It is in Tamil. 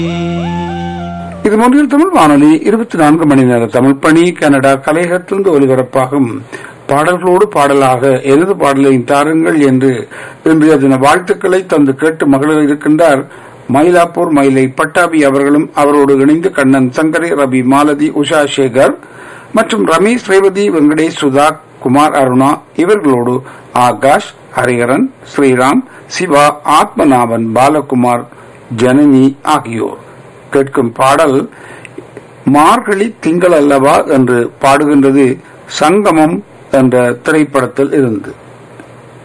இது மொழியில் தமிழ் வானொலி இருபத்தி நான்கு மணி நேர தமிழ் பணி கனடா கலையகத்திலிருந்து ஒலிபரப்பாகும் பாடல்களோடு பாடலாக எனது பாடலையும் தாருங்கள் என்று இன்றைய தின வாழ்த்துக்களை தந்து கேட்டு மகளிர் இருக்கின்றார் மயிலாப்பூர் மயிலை பட்டாபி அவர்களும் அவரோடு இணைந்து கண்ணன் சங்கரை ரவி மாலதி உஷா சேகர் மற்றும் ரமேஷ் ரேவதி வெங்கடேஷ் சுதா குமார் அருணா இவர்களோடு ஆகாஷ் ஹரிஹரன் ஸ்ரீராம் சிவா ஆத்மநாபன் பாலகுமார் ஜனனி ஆகியோர் கேட்கும் பாடல் மார்கழி திங்கள் அல்லவா என்று பாடுகின்றது சங்கமம் என்ற திரைப்படத்தில் இருந்து